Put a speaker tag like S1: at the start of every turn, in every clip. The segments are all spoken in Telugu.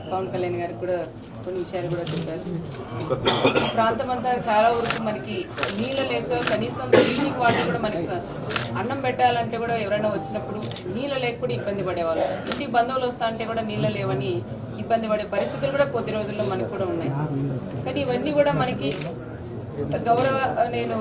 S1: పవన్ కళ్యాణ్ గారికి కూడా కొన్ని విషయాలు కూడా చెప్పారు ప్రాంతం అంతా చాలా వరకు మనకి నీళ్ళు లేక కనీసం డ్రింకింగ్ వాటర్ కూడా మనకి స- అన్నం పెట్టాలంటే కూడా ఎవరైనా వచ్చినప్పుడు నీళ్ళు లేక కూడా ఇబ్బంది పడేవాళ్ళు ఇంటికి బంధువులు వస్తా అంటే కూడా నీళ్ళు లేవని ఇబ్బంది పడే పరిస్థితులు కూడా కొద్ది రోజుల్లో మనకు కూడా ఉన్నాయి కానీ ఇవన్నీ కూడా మనకి గౌరవ నేను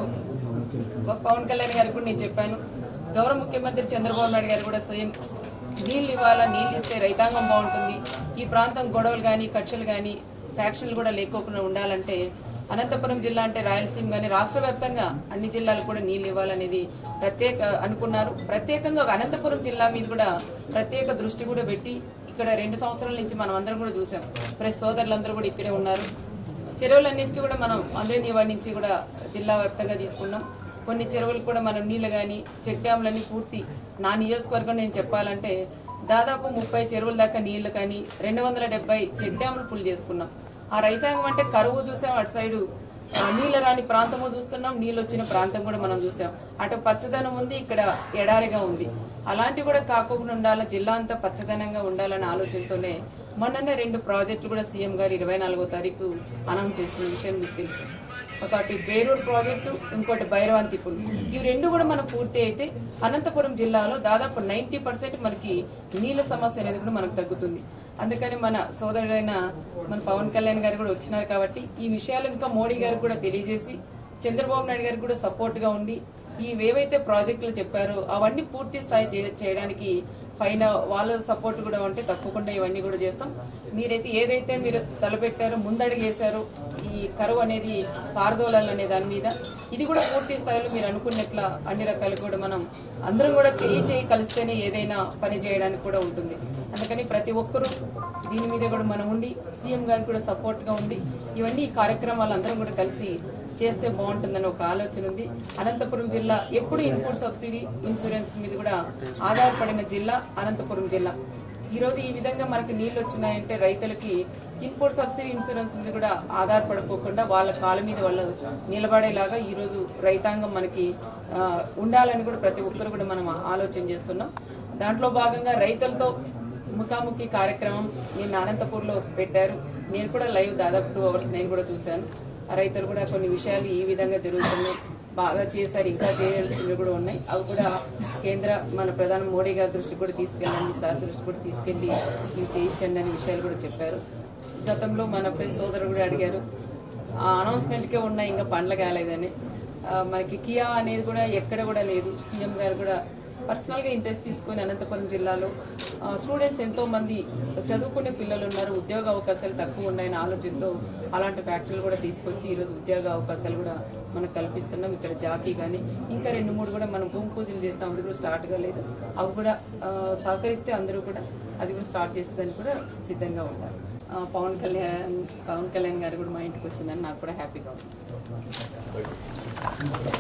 S1: పవన్ కళ్యాణ్ గారికి కూడా నేను చెప్పాను గౌరవ ముఖ్యమంత్రి చంద్రబాబు నాయుడు గారు కూడా సేమ్ నీళ్ళు ఇవ్వాలా నీళ్ళు ఇస్తే రైతాంగం బాగుంటుంది ఈ ప్రాంతం గొడవలు కానీ కక్షలు కానీ ఫ్యాక్షన్లు కూడా లేకోకుండా ఉండాలంటే అనంతపురం జిల్లా అంటే రాయలసీమ కానీ రాష్ట్ర వ్యాప్తంగా అన్ని జిల్లాలకు కూడా నీళ్ళు ఇవ్వాలనేది ప్రత్యేక అనుకున్నారు ప్రత్యేకంగా ఒక అనంతపురం జిల్లా మీద కూడా ప్రత్యేక దృష్టి కూడా పెట్టి ఇక్కడ రెండు సంవత్సరాల నుంచి మనం అందరం కూడా చూసాం ప్రెస్ సోదరులందరూ కూడా ఇక్కడే ఉన్నారు చెరువులన్నిటికీ కూడా మనం అందరినీ వాడి నుంచి కూడా జిల్లా వ్యాప్తంగా తీసుకున్నాం కొన్ని చెరువులు కూడా మనం నీళ్ళు కానీ చెక్ డ్యామ్లన్నీ పూర్తి నా నియోజకవర్గం నేను చెప్పాలంటే దాదాపు ముప్పై చెరువుల దాకా నీళ్లు కానీ రెండు వందల డెబ్బై చెక్ డ్యాములు ఫుల్ చేసుకున్నాం ఆ రైతాంగం అంటే కరువు చూసాం అటు సైడు ఆ, నీళ్ళ రాని ప్రాంతము చూస్తున్నాం నీళ్ళు వచ్చిన ప్రాంతం కూడా మనం చూసాం అటు పచ్చదనం ఉంది ఇక్కడ ఎడారిగా ఉంది అలాంటివి కూడా కాకుండా ఉండాలి జిల్లా అంతా పచ్చదనంగా ఉండాలనే ఆలోచనతోనే మొన్ననే రెండు ప్రాజెక్టులు కూడా సీఎం గారు ఇరవై నాలుగో తారీఖు అనౌన్స్ చేసిన విషయం మీకు తెలుసు ఒకటి బేరూరు ప్రాజెక్టు ఇంకోటి భైరవంతిపుల్ ఇవి రెండు కూడా మనకు పూర్తి అయితే అనంతపురం జిల్లాలో దాదాపు నైంటీ పర్సెంట్ మనకి నీళ్ళ సమస్య అనేది కూడా మనకు తగ్గుతుంది అందుకని మన సోదరుడైన మన పవన్ కళ్యాణ్ గారు కూడా వచ్చినారు కాబట్టి ఈ విషయాలు ఇంకా మోడీ గారికి కూడా తెలియజేసి చంద్రబాబు నాయుడు గారికి కూడా సపోర్ట్గా ఉండి ఈ ఏవైతే ప్రాజెక్టులు చెప్పారో అవన్నీ పూర్తి స్థాయి చే- చేయడానికి పైన వాళ్ళ సపోర్ట్ కూడా ఉంటే తప్పకుండా ఇవన్నీ కూడా చేస్తాం మీరైతే ఏదైతే మీరు తలపెట్టారో ముందడుగు వేశారో ఈ కరువు అనేది పారదోలాలు అనే దాని మీద ఇది కూడా పూర్తి స్థాయిలో మీరు అనుకున్నట్ల అన్ని రకాలు కూడా మనం అందరం కూడా చేయి చేయి కలిస్తేనే ఏదైనా పని చేయడానికి కూడా ఉంటుంది అందుకని ప్రతి ఒక్కరూ దీని మీద కూడా మనం ఉండి సీఎం గారికి కూడా సపోర్ట్గా ఉండి ఇవన్నీ ఈ కార్యక్రమాలు అందరం కూడా కలిసి చేస్తే బాగుంటుందని ఒక ఆలోచన ఉంది అనంతపురం జిల్లా ఎప్పుడు ఇన్పుట్ సబ్సిడీ ఇన్సూరెన్స్ మీద కూడా ఆధారపడిన జిల్లా అనంతపురం జిల్లా ఈరోజు ఈ విధంగా మనకి నీళ్ళు వచ్చినాయంటే రైతులకి ఇన్పుట్ సబ్సిడీ ఇన్సూరెన్స్ మీద కూడా ఆధారపడుకోకుండా వాళ్ళ కాళ్ళ మీద వాళ్ళు నిలబడేలాగా ఈరోజు రైతాంగం మనకి ఆ, ఉండాలని కూడా ప్రతి ఒక్కరు కూడా మనం ఆలోచన చేస్తున్నాం దాంట్లో భాగంగా రైతులతో ముఖాముఖి కార్యక్రమం నిన్న అనంతపూర్లో పెట్టారు నేను కూడా లైవ్ దాదాపు టూ అవర్స్ నేను కూడా చూశాను ఆ రైతులు కూడా కొన్ని విషయాలు ఈ విధంగా జరుగుతున్నాయి బాగా చేశారు ఇంకా చేయాల్సినవి కూడా ఉన్నాయి అవి కూడా కేంద్ర మన ప్రధాని మోడీ గారి దృష్టికి కూడా తీసుకెళ్ళండి సార్ దృష్టికి కూడా తీసుకెళ్ళి ఇవి చేయించండి అనే విషయాలు కూడా చెప్పారు గతంలో మన ప్రెస్ సోదరుడు కూడా అడిగారు ఆ అనౌన్స్మెంట్కే ఉన్నాయి ఇంకా పండ్ల కాలేదని ఆ, మనకి కియా అనేది కూడా ఎక్కడ కూడా లేదు సీఎం గారు కూడా పర్సనల్గా ఇంట్రెస్ట్ తీసుకొని అనంతపురం జిల్లాలో స్టూడెంట్స్ ఎంతో మంది చదువుకునే పిల్లలు ఉన్నారు ఉద్యోగ అవకాశాలు తక్కువ ఉన్నాయని ఆలోచనతో అలాంటి ఫ్యాక్టరీలు కూడా తీసుకొచ్చి ఈరోజు ఉద్యోగ అవకాశాలు కూడా మనకు కల్పిస్తున్నాం ఇక్కడ జాకీ కానీ ఇంకా రెండు మూడు కూడా మనం భూమి పూజలు చేస్తాం అది కూడా స్టార్ట్ కాలేదు అవి కూడా ఆ, సహకరిస్తే అందరూ కూడా అది కూడా స్టార్ట్ చేస్తుందని కూడా సిద్ధంగా ఉన్నారు ఆ, పవన్ కళ్యాణ్ పవన్ కళ్యాణ్ గారు కూడా మా ఇంటికి వచ్చిందని నాకు కూడా హ్యాపీగా ఉంది